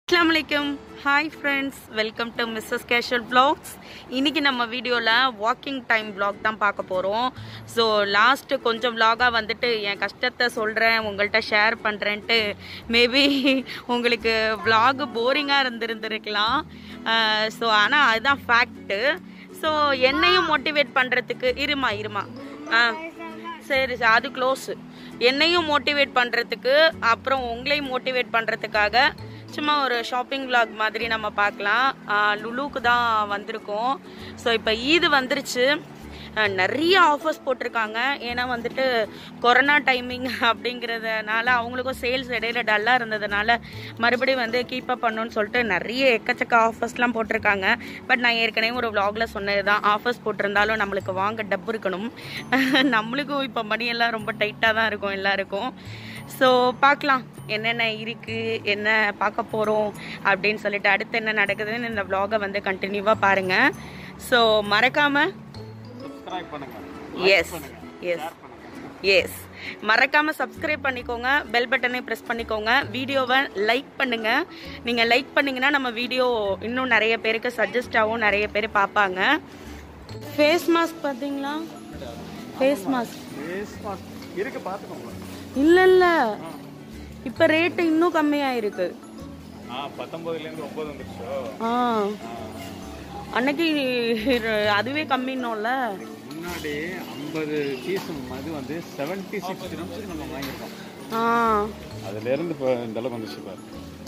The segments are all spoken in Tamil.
அஸ்ஸலாமு அலைக்கும் hi friends welcome to Mrs casual vlogs இன்னைக்கு நம்ம வீடியோவில் வாக்கிங் டைம் vlog தான் பார்க்க போகிறோம் ஸோ லாஸ்ட்டு கொஞ்சம் vlog-ஆ வந்துட்டு என் கஷ்டத்தை சொல்கிறேன் உங்கள்கிட்ட ஷேர் பண்ணுறேன்ட்டு மேபி உங்களுக்கு vlog போரிங்காக இருந்திருந்திருக்கலாம் ஸோ ஆனால் அதுதான் ஃபேக்ட்டு ஸோ என்னையும் மோட்டிவேட் பண்ணுறதுக்கு இருமா இருமா ஆ சரி சார் அது க்ளோஸு என்னையும் மோட்டிவேட் பண்ணுறதுக்கு அப்புறம் உங்களையும் மோட்டிவேட் பண்ணுறதுக்காக சும்மா ஒரு ஷாப்பிங் vlog மாதிரி நம்ம பார்க்கலாம் ஆஹ் லுலுக்கு தான் வந்திருக்கோம் ஸோ இப்போ ஈது வந்துருச்சு ஆஹ் நிறைய ஆஃபர்ஸ் போட்டிருக்காங்க ஏன்னா வந்துட்டு கொரோனா டைமிங் அப்படிங்கிறதுனால அவங்களுக்கும் சேல்ஸ் இடையில டல்லாக இருந்ததுனால மறுபடியும் வந்து கீப் அப் பண்ணணும்னு சொல்லிட்டு நிறைய எக்கச்சக்க ஆஃபர்ஸ்லாம் போட்டிருக்காங்க பட் நான் ஏற்கனவே ஒரு vlogல சொன்னது தான் ஆஃபர்ஸ் போட்டிருந்தாலும் நம்மளுக்கு வாங்க டப்பு இருக்கணும் நம்மளுக்கும் இப்போ மணியெல்லாம் ரொம்ப டைட்டாக தான் இருக்கும் எல்லாருக்கும் ஸோ பார்க்கலாம் என்னென்ன இருக்குது என்ன பார்க்க போகிறோம் அப்படின்னு சொல்லிட்டு அடுத்து என்ன நடக்குதுன்னு இந்த vlog-அ வந்து கண்டினியூவாக பாருங்கள் ஸோ மறக்காமல் சப்ஸ்கிரைப் பண்ணுங்க எஸ் எஸ் எஸ் மறக்காம சப்ஸ்கிரைப் பண்ணிக்கோங்க பெல் பட்டனை ப்ரெஸ் பண்ணிக்கோங்க வீடியோவை லைக் பண்ணுங்க நீங்க லைக் பண்ணீங்கன்னா நம்ம வீடியோ இன்னும் நிறைய பேருக்கு சஜஸ்ட் ஆகும் நிறைய பேர் பார்ப்பாங்க ஃபேஸ் மாஸ்க் பார்த்தீங்களா ஃபேஸ் மாஸ்க் ஃபேஸ் மாஸ்க் இருக்கு பார்த்துக்கோங்க இல்ல இல்ல இப்ப ரேட்டு இன்னும் கம்மியாயிருக்கு ஆ பத்தொன்பதுலேருந்து ஒம்பது வந்துருச்சோ ஆ அன்னைக்கு அதுவே கம்மின்னோம்ல முன்னாடி ஐம்பது பீஸ் அது வந்து செவன்ட்டி சிக்ஸ் நிமிஷத்துக்கு நம்ம வாங்கியிருக்கோம் ஆ அதுலேருந்து இப்போ இந்த அளவுக்கு வந்துச்சு பாரு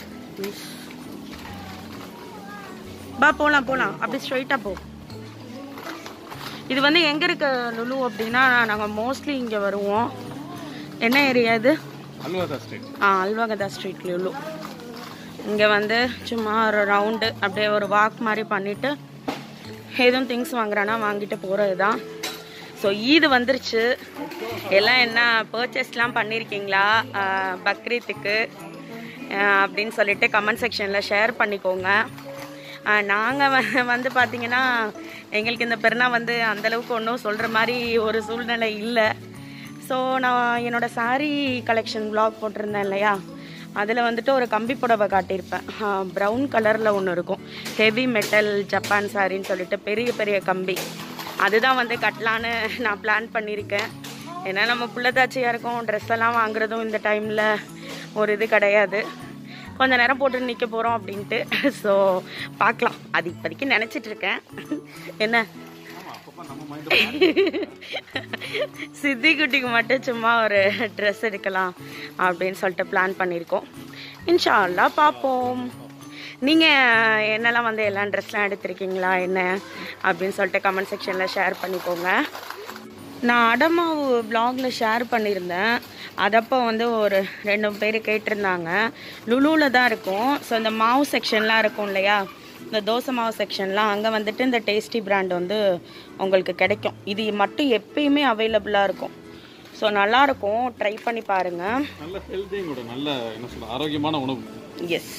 பா போலாம் போலாம் அப்படி ஸ்ட்ரைட்டா போ இது வந்து எங்க இருக்கு லுலு அப்படின்னா நாங்க மோஸ்ட்லி இங்க வருவோம் என்ன ஏரியா இது அல்வாதா ஸ்ட்ரீட் ஆ அல்வாகதா ஸ்ட்ரீட் லுலு இங்க வந்து சும்மா ஒரு ரவுண்டு அப்படியே ஒரு வாக் மாதிரி பண்ணிட்டு எதுவும் திங்ஸ் வாங்குறானா வாங்கிட்டு போறது தான் ஸோ ஈது வந்துருச்சு எல்லாம் என்ன பர்ச்சேஸ்லாம் பண்ணியிருக்கீங்களா ஆஹ் பக்ரீத்துக்கு ஆஹ் அப்படின்னு சொல்லிட்டு கமெண்ட் செக்ஷனில் ஷேர் பண்ணிக்கோங்க நாங்கள் வந்து பார்த்தீங்கன்னா எங்களுக்கு இந்த பெருநா வந்து அந்தளவுக்கு ஒன்றும் சொல்கிற மாதிரி ஒரு சூழ்நிலை இல்லை ஸோ நான் என்னோட saree கலெக்ஷன் vlog போட்டிருந்தேன் இல்லையா அதில் வந்துட்டு ஒரு கம்பி புடவை காட்டியிருப்பேன் ப்ரௌன் கலரில் ஒன்று இருக்கும் ஹெவி மெட்டல் ஜப்பான் சாரின்னு சொல்லிட்டு பெரிய பெரிய கம்பி அதுதான் வந்து கட்டலான்னு நான் பிளான் பண்ணியிருக்கேன் ஏன்னா நம்ம புள்ளதாச்சியாக இருக்கோம் ட்ரெஸ் எல்லாம் வாங்குறதும் இந்த டைமில் ஒரு இது கிடையாது கொஞ்ச நேரம் போட்டு நிற்க போகிறோம் அப்படின்ட்டு ஸோ பார்க்கலாம் அது இப்போதைக்கு நினச்சிட்டு இருக்கேன் என்ன ஆமாம் அப்பப்போ நம்ம மைண்டு சித்தி குட்டிக்கு மட்டும் சும்மா ஒரு ட்ரெஸ் எடுக்கலாம் அப்படின்னு சொல்லிட்டு பிளான் பண்ணியிருக்கோம் இன்ஷா அல்லாஹ் பார்ப்போம் நீங்கள் என்னெல்லாம் வந்து எல்லா ட்ரெஸ்லாம் எடுத்திருக்கீங்களா என்ன அப்படின்னு சொல்லிட்டு கமெண்ட் செக்ஷனில் ஷேர் பண்ணிக்கோங்க நான் அடமாவு பிளாக்ல ஷேர் பண்ணியிருந்தேன் அதப்போ வந்து ஒரு ரெண்டு பேர் கேட்டிருந்தாங்க லுலுவில் தான் இருக்கும் ஸோ இந்த மாவு செக்ஷன்லாம் இருக்கும் இல்லையா இந்த தோசை மாவு செக்ஷன்லாம் அங்கே வந்துட்டு இந்த டேஸ்டி பிராண்ட் வந்து உங்களுக்கு கிடைக்கும் இது மட்டும் எப்பயுமே அவைலபிளாக இருக்கும் ஸோ நல்லாயிருக்கும் ட்ரை பண்ணி பாருங்கள் நல்ல ஹெல்த்தியும் கூட நல்ல என்ன சொல்ல ஆரோக்கியமான உணவு எஸ்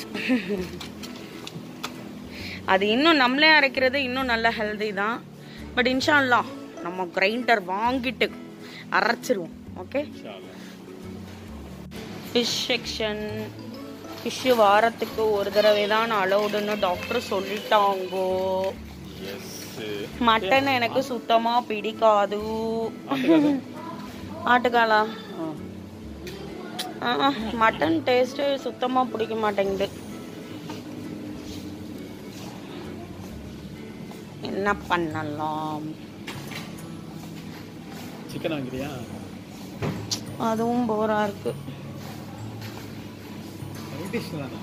அது இன்னும் நம்மளே அரைக்கிறது இன்னும் நல்ல ஹெல்தி தான் பட் இன்ஷா அல்லாஹ் நம்ம கிரைண்டர் வாங்கிட்டு அரைச்சிருவோம் ஓகே ஃபிஷ் செக்ஷன் ஃபிஷ்ஷு வாரத்துக்கு ஒரு தடவை தான் அலௌடுன்னு டாக்டர் சொல்லிட்டாங்கோ எஸ் மட்டன் எனக்கு சுத்தமா பிடிக்காது ஆட்டுக்காலா மட்டன் டேஸ்ட்டு சுத்தமா பிடிக்க மாட்டேங்குது என்ன பண்ணலாம் சிக்கன் வாங்கிறியா அதுவும் போரா இருக்கு டிஷ் தானே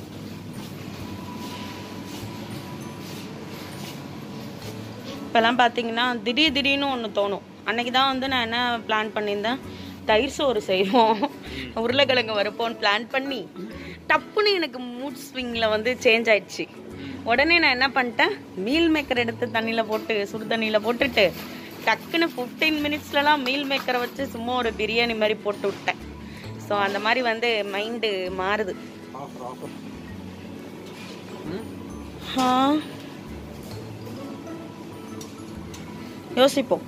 இப்போல்லாம் பார்த்தீங்கன்னா திடீர் திடீர்னு ஒன்று தோணும் அன்னைக்கு தான் வந்து நான் என்ன பிளான் பண்ணியிருந்தேன் தயிர் சோறு செய்வோம் உருளைக்கிழங்கு வறுப்போம்னு பிளான் பண்ணி டப்புன்னு எனக்கு மூட் ஸ்விங்கில் வந்து சேஞ்ச் ஆயிடுச்சு உடனே நான் என்ன பண்ணிட்டேன் மீல் மேக்கர் எடுத்து தண்ணியில் போட்டு சுடு தண்ணியில் போட்டுட்டு டக்குன்னு ஃபிஃப்டீன் மினிட்ஸ்லலாம் மீல் மேக்கரை வச்சு சும்மா ஒரு பிரியாணி மாதிரி போட்டு விட்டேன் ஸோ அந்த மாதிரி வந்து மைண்டு மாறுது ஆஃபர் ஆஃபர் ஆ யோசிப்போம்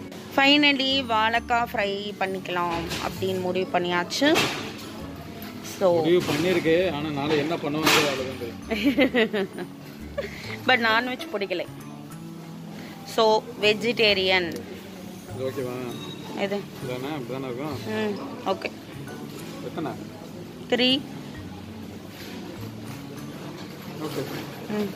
ஃபைனலி வாழைக்காய் ஃப்ரை பண்ணிக்கலாம் அப்படின்னு முடிவு பண்ணியாச்சு ஸோ முடிவு பண்ணியிருக்கு ஆனா நாளை என்ன பண்ணுவாங்க அவ்வளவுதான் தெரியும் பட் நான்வெஜ் பிடிக்கல ஸோ வெஜிடேரியன் இது ஓகேவா இது இதானே அப்படிதானே இருக்கும் ம் ஓகே எத்தனை த்ரீ ஓகே ம்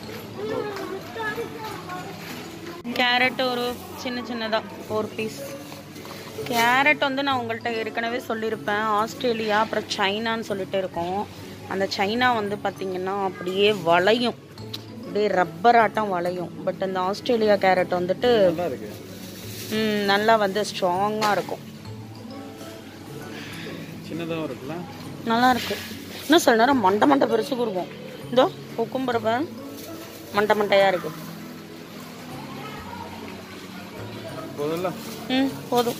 கேரட் ஒரு சின்ன சின்னதாக ஃபோர் பீஸ் கேரட் வந்து நான் உங்கள்கிட்ட ஏற்கனவே சொல்லியிருப்பேன் ஆஸ்திரேலியா அப்புறம் சைனான்னு சொல்லிட்டு இருக்கோம் அந்த சைனா வந்து பார்த்திங்கன்னா அப்படியே வளையும் அப்படியே ரப்பர் ஆட்டம் வளையும் பட் அந்த ஆஸ்திரேலியா கேரட் வந்துட்டு நல்லா இருக்கு ம், நல்லா வந்து ஸ்ட்ராங்காக இருக்கும் சின்னதாகவும் இருக்குல்ல நல்லா இருக்கு இன்னும் சில நேரம் மண்டை மண்டை பெருசுக்கு இருக்கும் இதோ குக்கும்பரப்ப மண்டை மண்டையாக இருக்கு போதும்ல ம் போதும்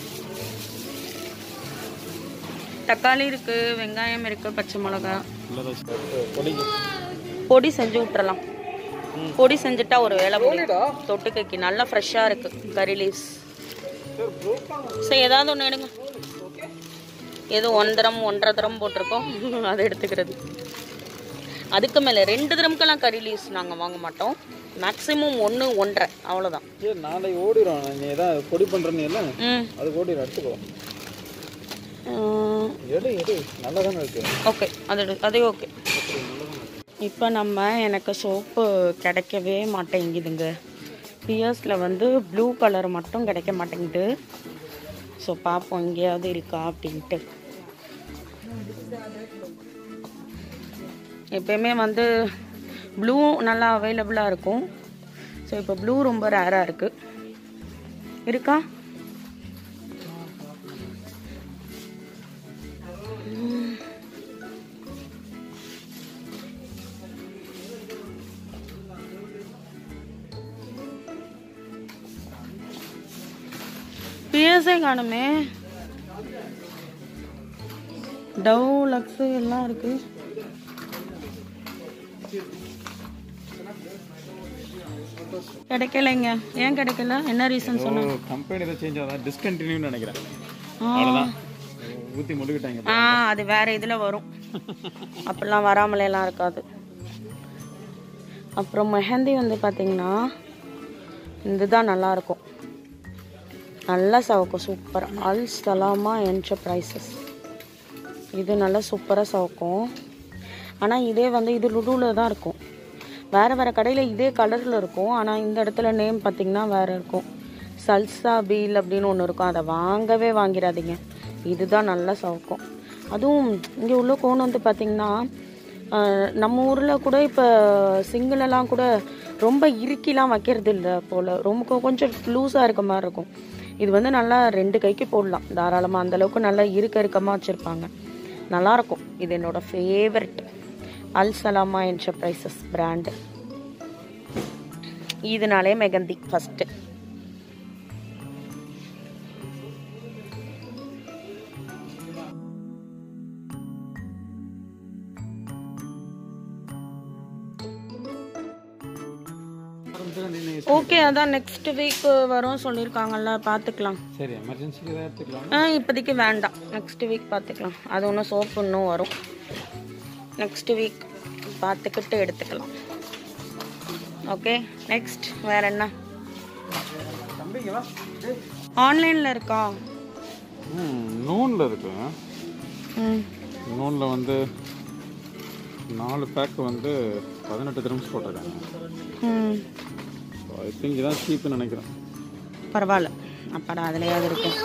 தக்காளி இருக்கு வெங்காயம் இருக்கு பச்சை மிளகா இல்லை பொடிங்க பொடி செஞ்சு விட்டுறலாம் பொடி செஞ்சுட்டா ஒரு வேலை முடியும் தொட்டுக்கைக்கு நல்லா ஃப்ரெஷ்ஷாக இருக்கு கறி லீவ்ஸ் சரி ஏதாவது ஒன்று எடுங்க ஏதோ ஒன் தரம் ஒன்றரை தரம் போட்டிருக்கோம் அதை எடுத்துக்கிறது அதுக்கு மேலே ரெண்டு தரம்க்கெல்லாம் கறி லீவ்ஸ் நாங்கள் வாங்க மாட்டோம் மேக்ஸிமம் ஒன்று ஒன்றரை அவ்வளோதான் சரி நாளைக்கு ஓடிடும் நீ ஏதாவது பொடி பண்ணுறேன்னு இல்லை ம் அது ஓடிடும் எடுத்துக்கோ ம், எடு எடு நல்லா தானே இருக்கு ஓகே அது எடு- அதே ஓகே இப்போ நம்ம எனக்கு சோப்பு கிடைக்கவே மாட்டேங்குதுங்க பியர்ஸில் வந்து ப்ளூ கலர் மட்டும் கிடைக்க மாட்டேங்குது ஸோ பார்ப்போம் எங்கேயாவது இருக்கா அப்படின்ட்டு எப்பயுமே வந்து ப்ளூ நல்லா அவைலபிளாக இருக்கும் ஸோ இப்போ ப்ளூ ரொம்ப ரேராக இருக்குது இருக்கா பிஎஸ்ஐ காணுமே டவ் லக்ஸு எல்லாம் இருக்கு கிடைக்கலைங்க ஏன் கிடைக்கல என்ன ரீசன் சொன்ன கம்பெனி தான் சேஞ்ச் ஆகுதா டிஸ்கண்டினியூன்னு நினைக்கிறேன் ஆ. அவ்வளோதான் ஊற்றி முடிக்கிட்டாங்க ஆ அது வேற இதில் வரும் அப்படிலாம் வராமலேலாம் இருக்காது அப்புறம் மெஹந்தி வந்து பார்த்தீங்கன்னா இதுதான் நல்லா இருக்கும் நல்லா சவக்கும் சூப்பர் அல் சலாமா என்டர்பிரைசஸ் இது நல்லா சூப்பராக சவக்கும் ஆனால் இதே வந்து இது லுடுவில் தான் இருக்கும் வேறு வேறு கடையில் இதே கலரில் இருக்கும் ஆனால் இந்த இடத்துல நேம் பார்த்தீங்கன்னா வேறு இருக்கும் சல்சா பீல் அப்படின்னு ஒன்று இருக்கும் அதை வாங்கவே வாங்கிடாதீங்க இதுதான் நல்லா சவுக்கும் அதுவும் இங்கே உள்ள கோன் வந்து பார்த்திங்கன்னா ஆஹ், நம்ம ஊரில் கூட இப்போ சிங்கிளெல்லாம் கூட ரொம்ப இறுக்கிலாம் வைக்கிறது இல்லை போல் ரொம்ப கொ- கொஞ்சம் லூஸாக இருக்க மாதிரி இருக்கும் இது வந்து நல்லா ரெண்டு கைக்கு போடலாம் தாராளமாக அந்தளவுக்கு நல்லா இருக்க இறுக்கமாக வச்சுருப்பாங்க நல்லாயிருக்கும் இது என்னோட favourite Al Salama Enterprises brand இதனாலே மெகந்தி ஃபஸ்ட்டு ஓகே அதான் நெக்ஸ்ட் வீக் வரும் சொல்லியிருக்காங்கல்ல பார்த்துக்கலாம் சரி எமர்ஜென்சிக்கு ஏதாவது எடுத்துக்கலாம் ஆ இப்போதைக்கு வேண்டாம் நெக்ஸ்ட் வீக் பார்த்துக்கலாம் அது ஒன்றும் சோப்பு இன்னும் வரும் நெக்ஸ்ட் வீக் பார்த்துக்கிட்டு எடுத்துக்கலாம் ஓகே நெக்ஸ்ட் வேற என்ன தம்பிங்களா ஆன்லைனில் இருக்கா ம் நூனில் இருக்கு ம் நூனில் வந்து நாலு பேக் வந்து பதினெட்டு திரம்ஸ் போட்டிருக்காங்க ம் ஐ திங்க் இதான் சீப்புன்னு நினைக்கிறேன் பரவாயில்ல அப்பாடா அதுலையாவது இருக்கும்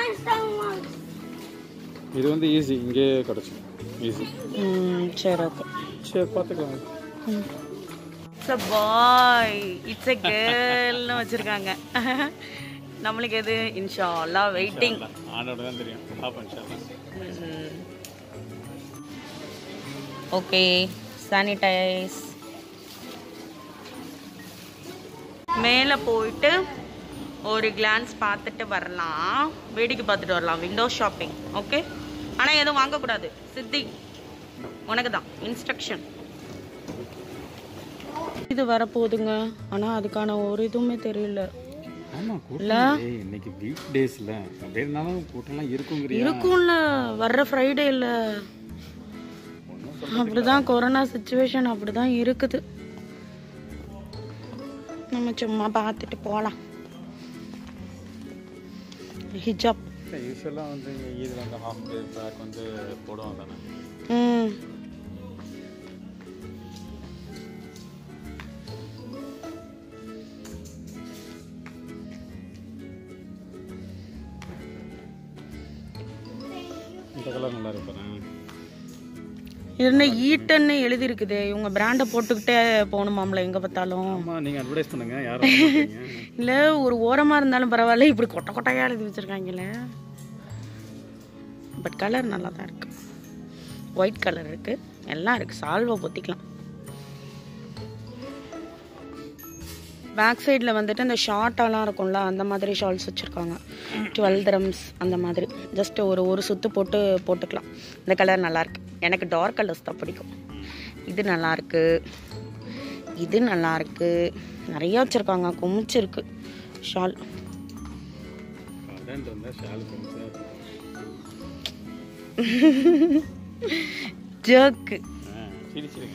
இது வந்து ஈஸி இங்கேயே கிடச்சிடும் ஈஸி ம் சரி ஓகே சரி பார்த்துக்கலாம் it's a bye it's a கேர்ள்னு வச்சுருக்காங்க நம்மளுக்கு எது இன்ஷா அல்லா வெயிட்டிங் ஆண்டோட தான் தெரியும் பார்ப்பேன் ஓகே சானிடைஸ் மேலே போயிட்டு ஒரு கிளான்ஸ் பார்த்துட்டு வரலாம் வேடிக்கை பார்த்துட்டு வரலாம் விண்டோ ஷாப்பிங் ஓகே ஆனால் எதுவும் வாங்கக்கூடாது சித்தி உனக்கு தான் இன்ஸ்ட்ரக்ஷன் இது வரப்போகுதுங்க ஆனால் அதுக்கான ஒரு இதுவுமே தெரியல ஆமாம் கூட்டம் ஏய், இன்னைக்கு வீக் டேஸில் அப்படியே இருந்தாலும் கூட்டம்லாம் இருக்குங்கிறியா இருக்கும்ல வர்ற ஃப்ரைடேல அப்படிதான் கொரோனா சுச்சுவேஷன் அப்படிதான் இருக்குது நம்ம சும்மா பார்த்துட்டு போகலாம் ஹிஜாப் யூஸ்வலாக வந்து இங்கே ஈதில் வந்து ஹாஃப் டே பேக் வந்து போடுவாங்க தானே ம் இந்த கலர் நல்லா இருப்பேன் இது என்ன ஈட்டன்னு எழுதியிருக்குது இவங்க பிராண்டை போட்டுக்கிட்டே போகணுமாம்ல எங்கே பார்த்தாலும் ஆமாம் நீங்கள் அட்வர்டைஸ் பண்ணுங்க யாரும் வர மாட்டீங்க. இல்லை ஒரு ஓரமாக இருந்தாலும் பரவாயில்ல இப்படி கொட்டை கொட்டையாக எழுதி வச்சுருக்காங்களே பட் கலர் நல்லா தான் இருக்கு ஒயிட் கலர் இருக்கு எல்லாம் இருக்கு சால்வை பொத்திக்கலாம் பேக் சைடில் வந்துட்டு இந்த ஷார்ட்டாலாம் இருக்கும்ல அந்த மாதிரி ஷால்ஸ் வச்சுருக்காங்க டுவெல் திரம்ஸ் அந்த மாதிரி ஜஸ்ட் ஒரு ஒரு சுத்து போட்டு போட்டுக்கலாம் இந்த கலர் நல்லா இருக்கு எனக்கு டார்க் கலர்ஸ் தான் பிடிக்கும் இது நல்லா இருக்கு இது நல்லா இருக்கு நிறைய வச்சுருக்காங்க குமிச்சிருக்கு ஷால் கடன் இருந்தால் ஷால் கொஞ்சம் ஜர்க்கு ஆ சிரிச்சிருங்க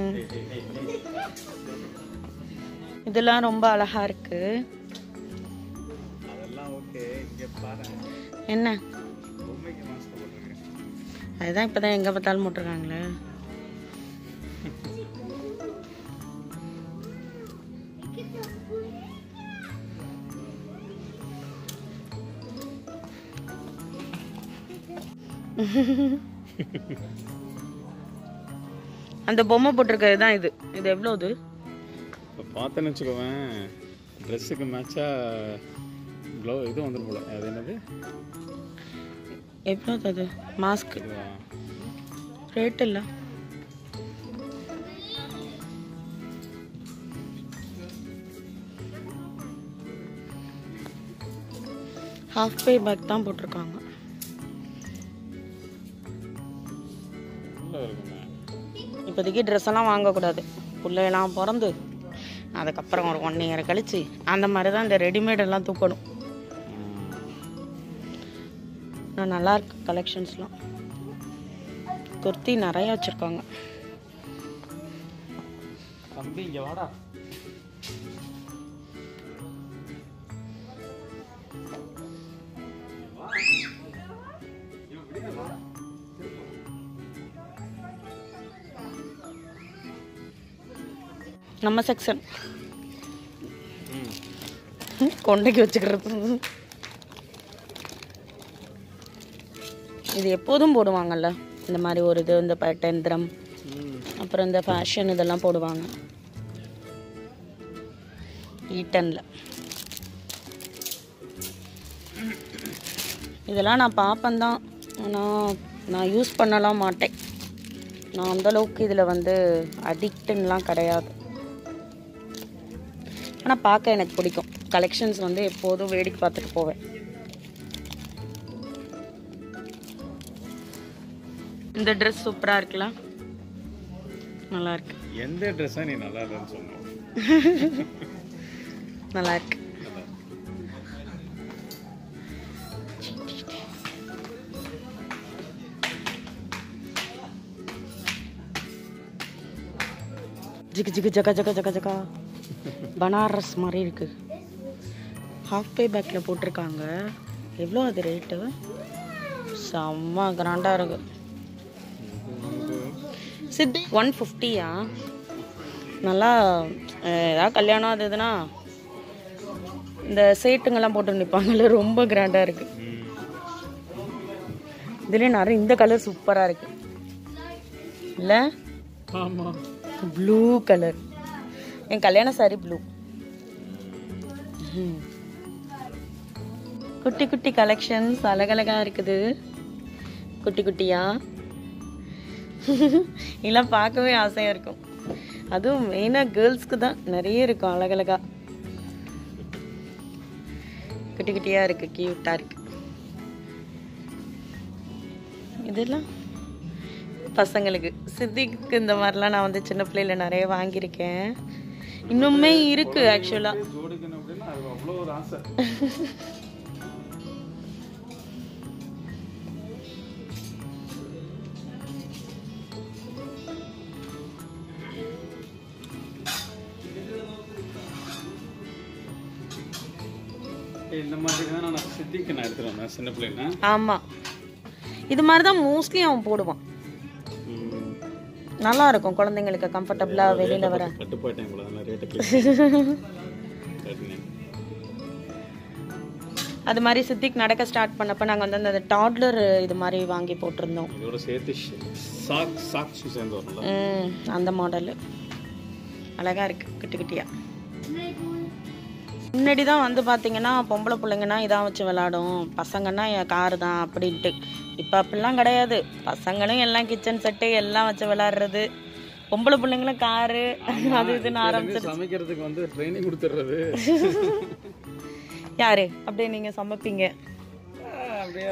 இதெல்லாம் ரொம்ப அழகா இருக்கு அதெல்லாம் ஓகே இங்கே பாருங்க என்ன பொம்மைக்கு மாஸ்க் போட்டுருக்கேன் அதுதான் இப்பதான் எங்க பார்த்தாலும் போட்டிருக்காங்களே அந்த பொம்மை போட்டிருக்கிறது தான் இது இது எவ்வளோது இப்போ பார்த்தேன்னு வச்சுக்கோவேன் ட்ரெஸ்ஸுக்கு மேட்சாக க்ளோ இது வந்துடும் போல அது என்னது எவ்வளோது அது மாஸ்க் இதுவா ரேட் இல்லை ஹாஃப் பே பேக் தான் போட்டிருக்காங்க உள்ள இருக்குங்க இப்போதைக்கு ட்ரெஸ் எல்லாம் வாங்கக்கூடாது பிள்ளையெல்லாம் பிறந்து அதுக்கப்புறம் ஒரு ஒன் இயர் கழிச்சு அந்த மாதிரி தான் இந்த ரெடிமேட் எல்லாம் தூக்கணும் ஆனால் நல்லா இருக்கு கலெக்ஷன்ஸ்லாம் குர்த்தி நிறைய வச்சுருக்காங்க தம்பி இங்கே வாடா நம்ம செக்ஷன் கொண்டைக்கு வச்சுக்கிறது இது எப்போதும் போடுவாங்கல்ல இந்த மாதிரி ஒரு இது இந்த டென்த்ரம் ம் அப்புறம் இந்த ஃபேஷன் இதெல்லாம் போடுவாங்க ஈட்டனில் இதெல்லாம் நான் பார்ப்பேன் தான் ஆனால் நான் யூஸ் பண்ணலாம் மாட்டேன் நான் அந்த அளவுக்கு இதில் வந்து அடிக்டுன்னெலாம் கிடையாது ஆனால் பார்க்க எனக்கு பிடிக்கும் கலெக்ஷன்ஸ் வந்து எப்போதும் வேடிக்கை பார்த்துட்டு போவேன் இந்த ட்ரெஸ் சூப்பராக இருக்குல்ல நல்லா இருக்கு எந்த ட்ரெஸ்ஸாக நீ நல்லா இல்லைன்னு சொன்னோம் நல்லா இருக்கு ஜிகு ஜிகு ஜக ஜக ஜக ஜகா பனாரஸ் மாதிரி இருக்கு ஹாஃப் பே பேக்கில் போட்டிருக்காங்க எவ்வளோ அது ரேட்டு செம்ம கிராண்டாக இருக்கு சித்தி ஒன் ஃபிஃப்டியா நல்லா அஹ், ஏதாவது கல்யாணம் அது இதுனா இந்த சேட்டுங்கெல்லாம் போட்டு நிற்பாங்கல்ல ரொம்ப கிராண்டாக இருக்கு இதுலேயே நிறைய இந்த கலர் சூப்பராக இருக்கு இல்லை ஆமாம் ப்ளூ கலர் என் கல்யாண சாரி ப்ளூ குட்டி குட்டி கலெக்ஷன்ஸ் அழகழகா இருக்குது குட்டி குட்டியா இதெல்லாம் பார்க்கவே ஆசையா இருக்கும் அதுவும் மெயினாக கேர்ள்ஸ்க்கு தான் நிறைய இருக்கும் அழகழகா குட்டி குட்டியா இருக்கு கியூட்டா இருக்கு இதெல்லாம் பசங்களுக்கு சித்திக்கு இந்த மாதிரிலாம் நான் வந்து சின்ன பிள்ளையில நிறைய வாங்கியிருக்கேன் இன்னுமே இருக்கு ஆக்சுவலா ஜோடிக்கணும் அப்படின்னா அது அவ்வளோ ஒரு ஆசை இந்த மாதிரி தான் நான் சித்திக்கு நான் எடுத்துட்டு வந்தேன் சின்ன பிள்ளைங்க ஆமாம் இது மாதிரி தான் மோஸ்ட்லி அவன் போடுவான் ம். நல்லா இருக்கும் குழந்தைங்களுக்கு கம்ஃபர்டபுளாக வெளியில் வர கட்டு போயிட்டேன் கூட அதனால ரேட்டு அது மாதிரி சித்திக் நடக்க ஸ்டார்ட் பண்ணப்போ நாங்கள் வந்து அந்த டாட்லர் இது மாதிரி வாங்கி போட்டிருந்தோம் இதோட சேர்த்து சாக் சாக்ஸும் சேர்ந்து வரும்ல ம், அந்த மாடலு அழகாக இருக்கு குட்டி குட்டியா முன்னாடி தான் வந்து பார்த்தீங்கன்னா பொம்பளை பிள்ளைங்கன்னா இதான் வச்சு விளாடும் பசங்கன்னா என் காரு தான் அப்படின்ட்டு இப்போ அப்படிலாம் கிடையாது பசங்களும் எல்லாம் கிச்சன் செட்டு எல்லாம் வச்சு விளாடுறது பொம்பளை பிள்ளைங்களும் காரு அது இதுன்னு ஆரம்பிச்சிருச்சு சமைக்கிறதுக்கு வந்து ட்ரைனிங் கொடுத்துட்றது யாரு அப்படியே நீங்க சமைப்பீங்க அப்படியே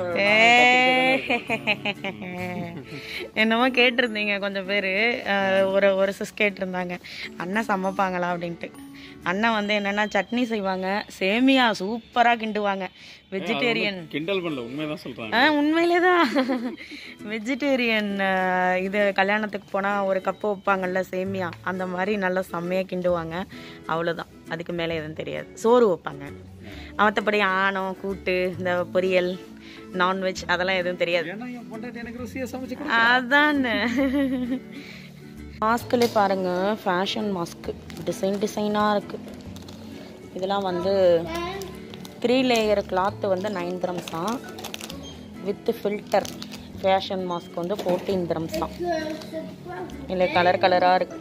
என்னமோ கேட்டிருந்தீங்க கொஞ்சம் பேர் ஒரு ஒரு சிஸ் கேட்டிருந்தாங்க அண்ணன் சமைப்பாங்களா அப்படின்ட்டு அண்ணன் வந்து என்னென்னா சட்னி செய்வாங்க சேமியா சூப்பராக கிண்டுவாங்க வெஜிடேரியன் கிண்டல் பண்ணல உண்மைதான் சொல்றாங்க ஆ உண்மையிலே தான் வெஜிடேரியன் இது கல்யாணத்துக்கு போனால் ஒரு கப்பு வைப்பாங்கல்ல சேமியா அந்த மாதிரி நல்லா செம்மையாக கிண்டுவாங்க அவ்வளோதான் அதுக்கு மேலே எதுவும் தெரியாது சோறு வைப்பாங்க மற்றபடி ஆணம் கூட்டு இந்த பொரியல் நான்வெஜ் அதெல்லாம் எதுவும் தெரியாது ஏன்னா என் பொண்டாட்டி எனக்கு ருசியா சமைச்சு அதானே மாஸ்க்லேயே பாருங்க ஃபேஷன் மாஸ்க்கு டிசைன் டிசைனாக இருக்குது இதெல்லாம் வந்து த்ரீ லேயர் கிளாத்து வந்து நைன் கிராம்ஸ் தான் வித் ஃபில்டர் ஃபேஷன் மாஸ்க் வந்து ஃபோர்டீன் கிராம்ஸ் தான் இல்லை கலர் கலராக இருக்கு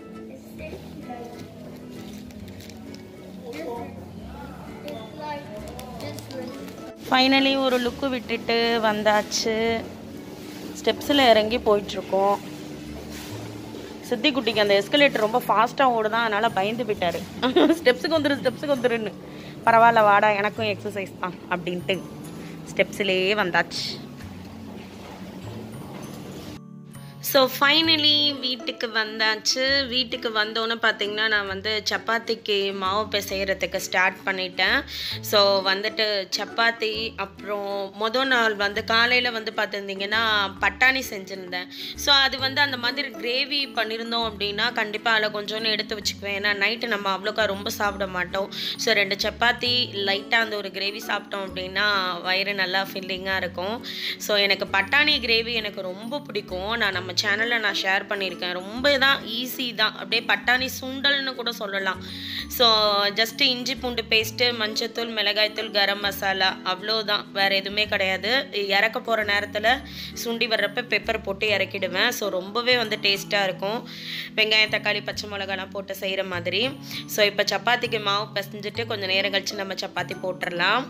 ஃபைனலி ஒரு லுக்கு விட்டுட்டு வந்தாச்சு ஸ்டெப்ஸில் இறங்கி போயிட்டுருக்கோம் சித்தி குட்டிக்கு அந்த எஸ்கலேட்டர் ரொம்ப ஃபாஸ்ட்டாக ஓடுதான் அதனால் பயந்து போயிட்டாரு ஸ்டெப்ஸுக்கு வந்துரு ஸ்டெப்ஸுக்கு வந்துருன்னு பரவாயில்ல வாடா எனக்கும் எக்ஸசைஸ் தான் அப்படின்ட்டு ஸ்டெப்ஸ்லேயே வந்தாச்சு ஸோ ஃபைனலி வீட்டுக்கு வந்தாச்சு வீட்டுக்கு வந்தோன்னே பார்த்தீங்கன்னா நான் வந்து சப்பாத்திக்கு மாவு பிசைகிறதுக்கு ஸ்டார்ட் பண்ணிட்டேன் ஸோ வந்துட்டு சப்பாத்தி அப்புறம் மொதல் நாள் வந்து காலையில் வந்து பார்த்துருந்தீங்கன்னா பட்டாணி செஞ்சுருந்தேன் ஸோ அது வந்து அந்த மாதிரி கிரேவி பண்ணியிருந்தோம் அப்படின்னா கண்டிப்பாக அதில் கொஞ்சோன்னு எடுத்து வச்சுக்குவேன் ஏன்னா நைட்டு நம்ம அவ்வளோக்கா ரொம்ப சாப்பிட மாட்டோம் ஸோ ரெண்டு சப்பாத்தி லைட்டாக அந்த ஒரு கிரேவி சாப்பிட்டோம் அப்படின்னா வயிறு நல்லா ஃபில்லிங்காக இருக்கும் ஸோ எனக்கு பட்டாணி கிரேவி எனக்கு ரொம்ப பிடிக்கும் நான் நம்ம சேனலில் நான் ஷேர் பண்ணியிருக்கேன் ரொம்ப தான் ஈஸி தான் அப்படியே பட்டாணி சுண்டல்னு கூட சொல்லலாம் ஸோ ஜஸ்ட்டு இஞ்சி பூண்டு பேஸ்ட்டு மஞ்சத்தூள் மிளகாய்த்தூள் கரம் மசாலா அவ்வளோதான் வேறு எதுவுமே கிடையாது இறக்க போகிற நேரத்தில் சுண்டி வர்றப்ப பெப்பர் போட்டு இறக்கிடுவேன் ஸோ ரொம்பவே வந்து டேஸ்ட்டாக இருக்கும் வெங்காயம் தக்காளி பச்சை மிளகாலாம் போட்டு செய்கிற மாதிரி ஸோ இப்போ சப்பாத்திக்கு மாவு பிசைஞ்சிட்டு கொஞ்சம் நேரம் கழிச்சு நம்ம சப்பாத்தி போட்டுடலாம்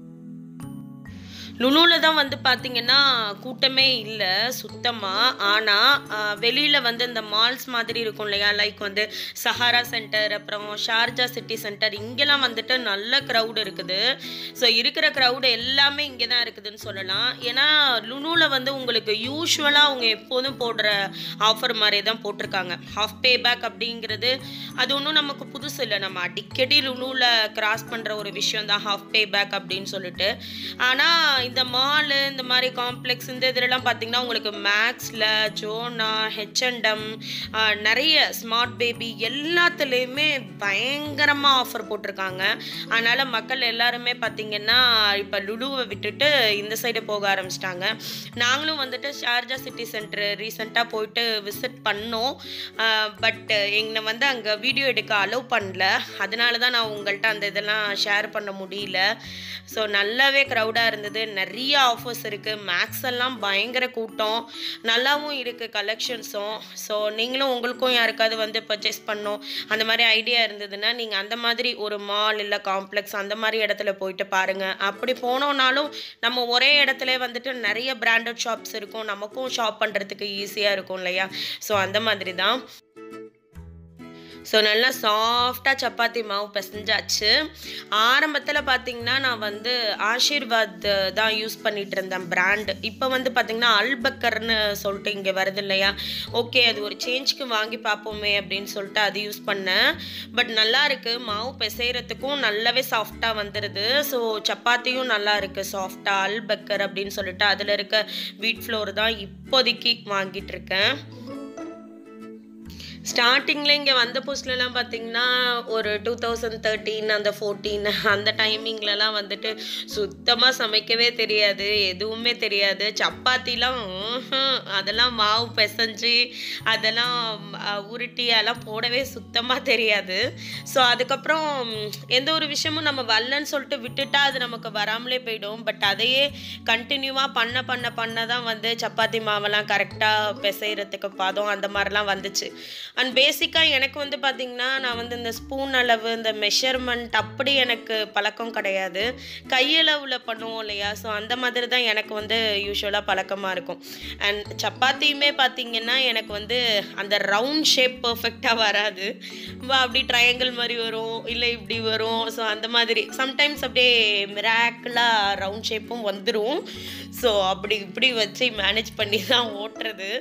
லுலுவில் தான் வந்து பார்த்தீங்கன்னா கூட்டமே இல்லை சுத்தமாக ஆனால் வெளியில் வந்து இந்த மால்ஸ் மாதிரி இருக்கும் இல்லையா லைக் வந்து சஹாரா சென்டர் அப்புறம் ஷார்ஜா சிட்டி சென்டர் இங்கெல்லாம் வந்துட்டு நல்ல க்ரௌடு இருக்குது ஸோ இருக்கிற க்ரௌடு எல்லாமே இங்கே தான் இருக்குதுன்னு சொல்லலாம் ஏன்னா லுலுவில் வந்து உங்களுக்கு யூஸ்வலாக அவங்க எப்போதும் போடுற ஆஃபர் மாதிரி தான் போட்டிருக்காங்க ஹாஃப் பே பேக் அப்படிங்கிறது அது ஒன்றும் நமக்கு புதுசு இல்லை நம்ம அடிக்கடி லுலுவில் கிராஸ் பண்ணுற ஒரு விஷயம் தான் ஹாஃப் பே பேக் அப்படின்னு சொல்லிட்டு ஆனால் இந்த மாலு இந்த மாதிரி காம்ப்ளெக்ஸ் இந்த இதுலலாம் பார்த்தீங்கன்னா உங்களுக்கு மேக்ஸில் ஜோனா ஹெச்என்டம் நிறைய ஸ்மார்ட் பேபி எல்லாத்துலேயுமே பயங்கரமாக ஆஃபர் போட்டிருக்காங்க அதனால் மக்கள் எல்லாருமே பார்த்தீங்கன்னா இப்போ லுலுவை விட்டுட்டு இந்த சைடு போக ஆரம்பிச்சிட்டாங்க நாங்களும் வந்துட்டு ஷார்ஜா சிட்டி சென்டர் ரீசெண்டாக போயிட்டு விசிட் பண்ணோம் பட் என்னை வந்து அங்கே வீடியோ எடுக்க அலோவ் பண்ணல அதனால தான் நான் உங்கள்கிட்ட அந்த இதெல்லாம் ஷேர் பண்ண முடியல ஸோ நல்லாவே க்ரௌடாக இருந்தது நிறைய ஆஃபர்ஸ் இருக்குது மேக்ஸ் எல்லாம் பயங்கர கூட்டம் நல்லாவும் இருக்குது கலெக்ஷன்ஸும் ஸோ நீங்களும் உங்களுக்கும் யாருக்காவது வந்து பர்ச்சேஸ் பண்ணோம் அந்த மாதிரி ஐடியா இருந்ததுன்னா நீங்கள் அந்த மாதிரி ஒரு மால் இல்லை காம்ப்ளெக்ஸ் அந்த மாதிரி இடத்துல போயிட்டு பாருங்கள் அப்படி போனோம்னாலும் நம்ம ஒரே இடத்துல வந்துட்டு நிறைய பிராண்டட் ஷாப்ஸ் இருக்கும் நமக்கும் ஷாப் பண்ணுறதுக்கு ஈஸியாக இருக்கும் இல்லையா ஸோ அந்த மாதிரி தான் ஸோ நல்லா சாஃப்டாக சப்பாத்தி மாவு பிசைஞ்சாச்சு ஆரம்பத்தில் பார்த்தீங்கன்னா நான் வந்து ஆஷீர்வாத் தான் யூஸ் பண்ணிட்டு இருந்தேன் பிராண்டு இப்போ வந்து பார்த்தீங்கன்னா அல்பக்கர்னு சொல்லிட்டு இங்கே வருது இல்லையா ஓகே அது ஒரு சேஞ்சுக்கு வாங்கி பார்ப்போமே அப்படின்னு சொல்லிட்டு அது யூஸ் பண்ணேன் பட் நல்லா இருக்கு மாவு பிசைகிறதுக்கும் நல்லாவே சாஃப்டாக வந்துடுது ஸோ சப்பாத்தியும் நல்லா இருக்கு சாஃப்டாக அல்பக்கர் அப்படின்னு சொல்லிட்டு அதில் இருக்க வீட் ஃப்ளோர் தான் இப்போதைக்கு வாங்கிட்டு இருக்கேன் ஸ்டார்டிங்கில் இங்கே வந்த புதுசுலலாம் பார்த்தீங்கன்னா ஒரு டூ தௌசண்ட் தேர்ட்டீன் அந்த ஃபோர்டீன் அந்த டைமிங்லலாம் வந்துட்டு சுத்தமாக சமைக்கவே தெரியாது எதுவுமே தெரியாது சப்பாத்திலாம் ம்ஹும், அதெல்லாம் மாவு பிசைஞ்சு அதெல்லாம் அஹ், உருட்டி அதெல்லாம் போடவே சுத்தமாக தெரியாது ஸோ அதுக்கப்புறம் ம், எந்த ஒரு விஷயமும் நம்ம வரலன்னு சொல்லிட்டு விட்டுட்டா அது நமக்கு வராமலே போயிடும் பட் அதையே கண்டினியூவாக பண்ண பண்ண பண்ண தான் வந்து சப்பாத்தி மாவெல்லாம் கரெக்டாக பிசைகிறதுக்கு பதம் அந்த மாதிரிலாம் வந்துச்சு அண்ட் பேசிக்காக எனக்கு வந்து பார்த்திங்கன்னா நான் வந்து இந்த ஸ்பூன் அளவு இந்த மெஷர்மெண்ட் அப்படி எனக்கு பழக்கம் கிடையாது கையளவில் பண்ணுவோம் இல்லையா ஸோ அந்த மாதிரி தான் எனக்கு வந்து யூஸ்வலாக பழக்கமாக இருக்கும் அண்ட் சப்பாத்தியுமே பார்த்திங்கன்னா எனக்கு வந்து அந்த ரவுண்ட் ஷேப் பர்ஃபெக்டாக வராது வ- அப்படி ட்ரையாங்கிள் மாதிரி வரும் இல்லை இப்படி வரும் ஸோ அந்த மாதிரி சம்டைம்ஸ் அப்படியே மிராக்கிளாக ரவுண்ட் ஷேப்பும் வந்துடும் ஸோ அப்படி இப்படி வச்சு மேனேஜ் பண்ணி தான் ஓட்டுறது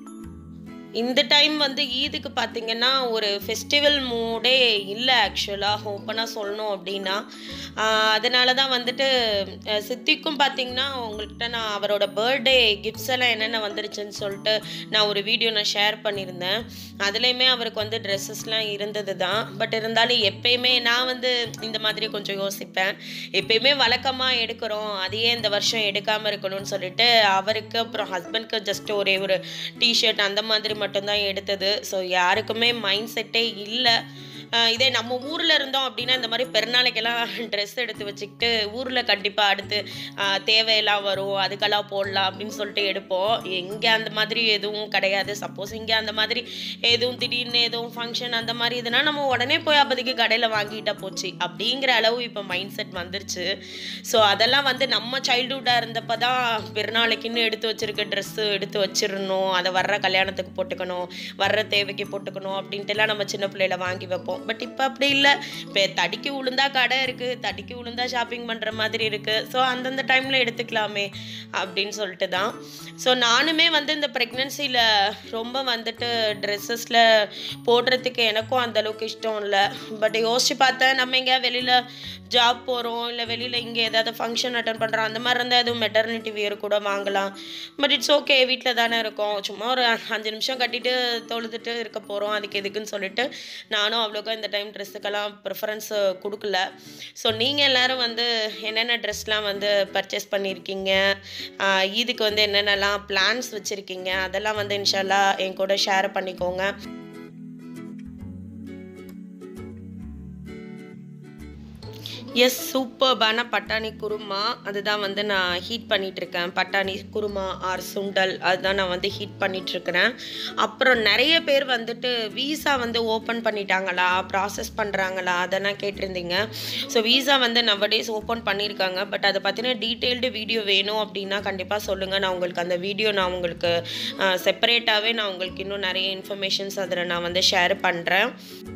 இந்த டைம் வந்து ஈதுக்கு பார்த்தீங்கன்னா ஒரு ஃபெஸ்டிவல் மூடே இல்லை ஆக்சுவலாக ஓப்பனாக சொல்லணும் அப்படின்னா ஆஹ் அதனால தான் வந்துட்டு அஹ் சித்திக்கும் பார்த்தீங்கன்னா உங்கள்கிட்ட நான் அவரோட பர்த்டே கிஃப்ட்ஸ் எல்லாம் என்னென்ன வந்துருச்சுன்னு சொல்லிட்டு நான் ஒரு வீடியோ நான் ஷேர் பண்ணியிருந்தேன் அதுலேயுமே அவருக்கு வந்து ட்ரெஸ்ஸஸ்லாம் இருந்தது தான் பட் இருந்தாலும் எப்பயுமே நான் வந்து இந்த மாதிரி கொஞ்சம் யோசிப்பேன் எப்பயுமே வழக்கமாக எடுக்கிறோம் அதையே இந்த வருஷம் எடுக்காமல் இருக்கணும்னு சொல்லிட்டு அவருக்கு அப்புறம் ஹஸ்பண்ட்க்கு ஜஸ்ட் ஒரே ஒரு டிஷர்ட் அந்த மாதிரி மட்டும்தான் எடுத்தது ஸோ யாருக்குமே மைண்ட் செட்டே இல்லை ஆஹ் இதே நம்ம ஊரில் இருந்தோம் அப்படின்னா இந்த மாதிரி பெருநாளைக்கெல்லாம் ட்ரெஸ் எடுத்து வச்சுக்கிட்டு ஊரில் கண்டிப்பாக அடுத்து ஆஹ் தேவையெல்லாம் வரும் அதுக்கெல்லாம் போடலாம் அப்படின்னு சொல்லிட்டு எடுப்போம் எங்கே அந்த மாதிரி எதுவும் கிடையாது சப்போஸ் இங்கே அந்த மாதிரி எதுவும் திடீர்னு எதுவும் ஃபங்க்ஷன் அந்த மாதிரி இதுனா நம்ம உடனே போய் அப்போதைக்கு கடையில் வாங்கிட்டா போச்சு அப்படிங்கிற அளவு இப்போ மைண்ட் செட் வந்துருச்சு ஸோ அதெல்லாம் வந்து நம்ம சைல்டுஹுட்டாக இருந்தப்போ தான் பெருநாளைக்குன்னு எடுத்து வச்சிருக்க ட்ரெஸ்ஸு எடுத்து வச்சிடணும் அதை வர்ற கல்யாணத்துக்கு போட்டுக்கணும் வர்ற தேவைக்கு போட்டுக்கணும் அப்படின்ட்டுலாம் நம்ம சின்ன பிள்ளையில வாங்கி வைப்போம் பட் இப்போ அப்படி இல்லை இப்போ தடிக்கு உளுந்தா கடை இருக்குது தடிக்கு உளுந்தா ஷாப்பிங் பண்ணுற மாதிரி இருக்குது ஸோ அந்தந்த டைமில் எடுத்துக்கலாமே அப்படின்னு சொல்லிட்டு தான் ஸோ நானுமே வந்து இந்த ப்ரெக்னென்சியில் ரொம்ப வந்துட்டு ட்ரெஸ்ஸஸில் போடுறதுக்கு எனக்கும் அந்த அளவுக்கு இஷ்டம் இல்லை பட் யோசிச்சு பார்த்தேன் நம்ம எங்கேயா வெளியில் ஜாப் போகிறோம் இல்லை வெளியில் இங்கே ஏதாவது ஃபங்க்ஷன் அட்டன் பண்ணுறோம் அந்த மாதிரி இருந்தால் எதுவும் மெட்டர்னிட்டி வியர் கூட வாங்கலாம் பட் இட்ஸ் ஓகே வீட்டில் தானே இருக்கோம் சும்மா ஒரு அஞ்சு நிமிஷம் கட்டிட்டு தொழுதுட்டு இருக்க போகிறோம் அதுக்கு எதுக்குன்னு சொல்லிட்டு நானும் அவ்வளோக்கா இந்த டைம் ட்ரெஸ்ஸுக்கெல்லாம் ப்ரிஃபரன்ஸ் கொடுக்கல ஸோ நீங்கள் எல்லோரும் வந்து என்னென்ன ட்ரெஸ்லாம் வந்து பர்ச்சேஸ் பண்ணியிருக்கீங்க ஆஹ் இதுக்கு வந்து என்னென்னலாம் பிளான்ஸ் வச்சுருக்கீங்க அதெல்லாம் வந்து இன்ஷால்லா என் கூட ஷேர் பண்ணிக்கோங்க எஸ் சூப்பர்பான பட்டாணி குருமா அதுதான் வந்து நான் ஹீட் பண்ணிட்டு இருக்கேன் பட்டாணி குருமா ஆர் சுண்டல் அதுதான் நான் வந்து ஹீட் பண்ணிட்டு இருக்கிறேன் அப்புறம் நிறைய பேர் வந்துட்டு வீசா வந்து ஓப்பன் பண்ணிட்டாங்களா ப்ராசஸ் பண்ணுறாங்களா அதெல்லாம் கேட்டிருந்தீங்க ஸோ வீசா வந்து நவடேஸ் ஓப்பன் பண்ணியிருக்காங்க பட் அதை பற்றின டீட்டெயில்டு வீடியோ வேணும் அப்படின்னா கண்டிப்பாக சொல்லுங்கள் நான் உங்களுக்கு அந்த வீடியோ நான் உங்களுக்கு செப்பரேட்டாகவே நான் உங்களுக்கு இன்னும் நிறைய இன்ஃபர்மேஷன்ஸ் அதில் நான் வந்து ஷேர் பண்ணுறேன்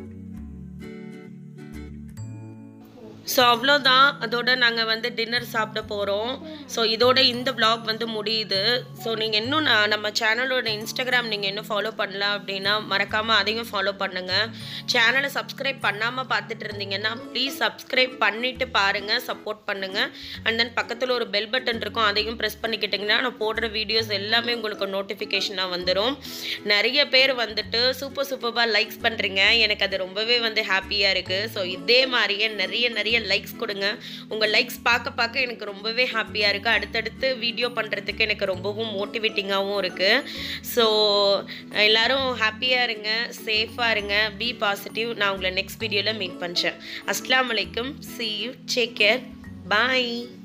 ஸோ அவ்வளோதான் அதோட நாங்கள் வந்து டின்னர் சாப்பிட போகிறோம் ஸோ இதோட இந்த vlog வந்து முடியுது ஸோ நீங்கள் இன்னும் நான் நம்ம சேனலோட இன்ஸ்டாகிராம் நீங்கள் இன்னும் ஃபாலோ பண்ணல அப்படின்னா மறக்காமல் அதையும் ஃபாலோ பண்ணுங்கள் சேனலை சப்ஸ்கிரைப் பண்ணாமல் பார்த்துட்டு இருந்தீங்கன்னா ப்ளீஸ் சப்ஸ்கிரைப் பண்ணிவிட்டு பாருங்கள் சப்போர்ட் பண்ணுங்கள் அண்ட் தென் பக்கத்தில் ஒரு பெல் பட்டன் இருக்கும் அதையும் ப்ரெஸ் பண்ணிக்கிட்டிங்கன்னா நான் போடுற வீடியோஸ் எல்லாமே உங்களுக்கு நோட்டிஃபிகேஷனாக வந்துடும் நிறைய பேர் வந்துட்டு சூப்பர் சூப்பராக லைக்ஸ் பண்ணுறீங்க எனக்கு அது ரொம்பவே வந்து ஹாப்பியாக இருக்குது ஸோ இதே மாதிரியே நிறைய நிறைய லைக்ஸ் கொடுங்க உங்கள் லைக்ஸ் பார்க்க பார்க்க எனக்கு ரொம்பவே ஹாப்பியாக இருக்குது அடுத்தடுத்து வீடியோ பண்ணுறதுக்கு எனக்கு ரொம்பவும் மோட்டிவேட்டிங்காகவும் இருக்குது ஸோ எல்லாரும் ஹாப்பியாக இருங்க சேஃபாக இருங்க பி பாசிட்டிவ் நான் உங்களை நெக்ஸ்ட் வீடியோவில் மீட் பண்ணுறேன் அஸ்லாம் வலைக்கும் see you take care bye